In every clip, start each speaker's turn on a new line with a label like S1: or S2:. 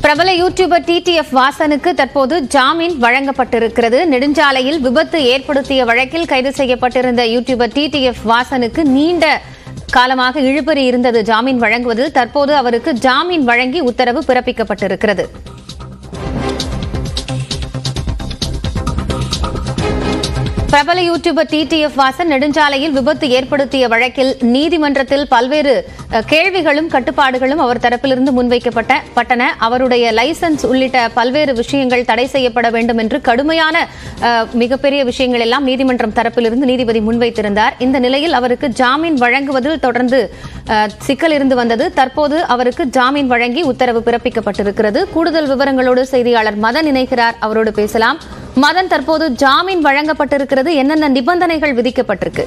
S1: பிரபல YouTuber TTF வாசனுக்கு தற்போது ஜாமீன் வழங்கப்பட்டிருக்கிறது நெடுஞ்சாலையில் விபத்து ஏற்படுத்திய வழக்கில் கைது செய்யப்பட்டிருந்த யூடியூபர் டிடிஎஃப் வாசனுக்கு நீண்ட காலமாக இழுபறி இருந்தது ஜாமீன் வழங்குவதில் தற்போது அவருக்கு ஜாமீன் வழங்கி உத்தரவு பிறப்பிக்கப்பட்டிருக்கிறது பிரபல யூடியூபர் டிடிஎஃப் வாசன் நெடுஞ்சாலையில் விபத்து ஏற்படுத்திய வழக்கில் நீதிமன்றத்தில் பல்வேறு அஹ், கேள்விகளும் கட்டுப்பாடுகளும் அவர் தரப்பிலிருந்து முன்வைக்கப்பட்ட பட்டன அவருடைய லைசன்ஸ் உள்ளிட்ட பல்வேறு விஷயங்கள் தடை செய்யப்பட வேண்டும் என்று கடுமையான அஹ், மிகப்பெரிய விஷயங்கள் எல்லாம் நீதிமன்றம் தரப்பிலிருந்து நீதிபதி முன்வைத்திருந்தார் இந்த நிலையில் அவருக்கு ஜாமீன் வழங்குவதில் தொடர்ந்து அஹ், சிக்கல் இருந்து வந்தது தற்போது அவருக்கு ஜாமீன் வழங்கி உத்தரவு பிறப்பிக்கப்பட்டிருக்கிறது கூடுதல் விவரங்களோடு செய்தியாளர் மதன் இணைகிறார் அவரோடு பேசலாம் மதன் தற்போது ஜாமீன் வழங்கப்பட்டிருக்கிறது என்னென்ன நிபந்தனைகள் விதிக்கப்பட்டிருக்கு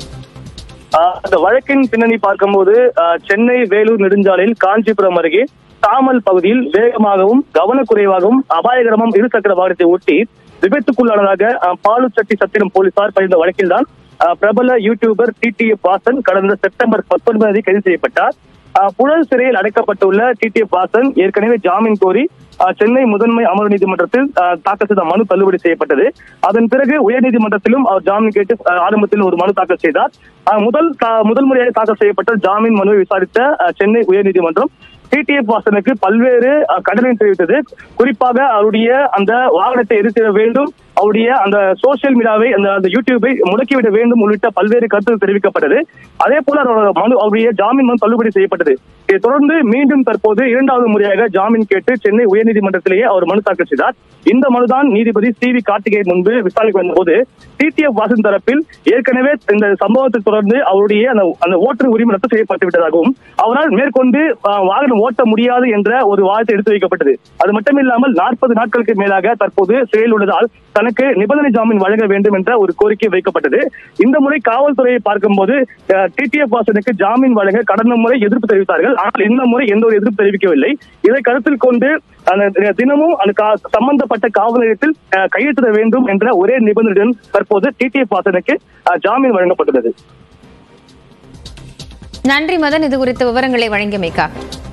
S2: ஆஹ் அந்த வழக்கின் பின்னணி பார்க்கும்போது ஆஹ் சென்னை வேலூர் நெடுஞ்சாலையில் காஞ்சிபுரம் அருகே தாமல் பகுதியில் வேகமாகவும் கவனக்குறைவாகவும் அபாயகரமும் இருசக்கர வாகனத்தை ஓட்டி விபத்துக்குள்ளானதாக ஆஹ் பாலுச்சட்டி சத்திரம் போலீசார் பதிந்த வழக்கில்தான் ஆஹ் பிரபல யூடியூபர் டிடிஎஃப் வாசன் கடந்த செப்டம்பர் பத்தொன்பதாம் தேதி கைது செய்யப்பட்டார் ஆஹ் புழல் சிறையில் அடைக்கப்பட்டுள்ள டிடிஎஃப் வாசன் ஏற்கனவே ஜாமீன் கோரி ஆஹ் சென்னை முதன்மை அமர்வு நீதிமன்றத்தில் ஆஹ் தாக்கல் செய்த மனு தள்ளுபடி செய்யப்பட்டது அதன் பிறகு உயர்நீதிமன்றத்திலும் அவர் ஜாமீன் கேட்டு ஆஹ் ஆரம்பத்தில் ஒரு மனு தாக்கல் செய்தார் ஆஹ் முதல் தா- முதல் முறையாக தாக்கல் செய்யப்பட்ட ஜாமீன் மனுவை விசாரித்த ஆஹ் சென்னை உயர்நீதிமன்றம் டிடிஎஃப் வாசனுக்கு பல்வேறு ஆஹ் கண்டனை தெரிவித்தது குறிப்பாக அவருடைய அந்த வாகனத்தை எரித்திட வேண்டும் அவருடைய அந்த சோசியல் மீடியாவை அந்த அந்த யூடியூபை முடக்கிவிட வேண்டும் உள்ளிட்ட பல்வேறு கருத்துகள் தெரிவிக்கப்பட்டது அதே போல அவரோட மனு அவருடைய ஜாமீன் மனு தள்ளுபடி செய்யப்பட்டது இதைத் தொடர்ந்து மீண்டும் தற்போது இரண்டாவது முறையாக ஜாமீன் கேட்டு சென்னை உயர்நீதிமன்றத்திலேயே அவர் மனு தாக்கல் செய்தார் இந்த மனுதான் நீதிபதி சி வி கார்த்திகேயன் முன்பு விசாரணைக்கு வந்தபோது டிடிஎஃப் வாசன் தரப்பில் ஏற்கனவே இந்த சம்பவத்தை தொடர்ந்து அவருடைய அந்த அந்த ஓட்டுநர் உரிமை ரத்து செய்யப்பட்டு விட்டதாகவும் அவரால் மேற்கொண்டு ஆஹ், வாகனம் ஓட்ட முடியாது என்ற ஒரு வாதத்தை எடுத்து வைக்கப்பட்டது அது மட்டுமில்லாமல் நாற்பது நாட்களுக்கு மேலாக தற்போது சிறையில் உள்ளதால் தனக்கு நிபந்தனை ஜாமீன் வழங்க வேண்டும் என்ற ஒரு கோரிக்கை வைக்கப்பட்டது இந்த முறை காவல்துறையை பார்க்கும்போது டிடிஎஃப் வாசனுக்கு ஜாமீன் வழங்க கடந்த முறை எதிர்ப்பு தெரிவித்தார்கள் ஆனால் இந்த முறை எந்த ஒரு எதிர்ப்பு தெரிவிக்கவில்லை இதை கருத்தில் கொண்டு அந்த தினமும் அந்த கா- சம்பந்தப்பட்ட காவல் நிலையத்தில் அஹ், கையெழுத்திட வேண்டும் என்ற ஒரே நிபந்தனையுடன் தற்போது டிடிஎஃப் வாசனுக்கு அஹ், ஜாமீன் வழங்கப்பட்டுள்ளது
S1: நன்றி மதன் இது குறித்த விவரங்களை வழங்கியமைக்காக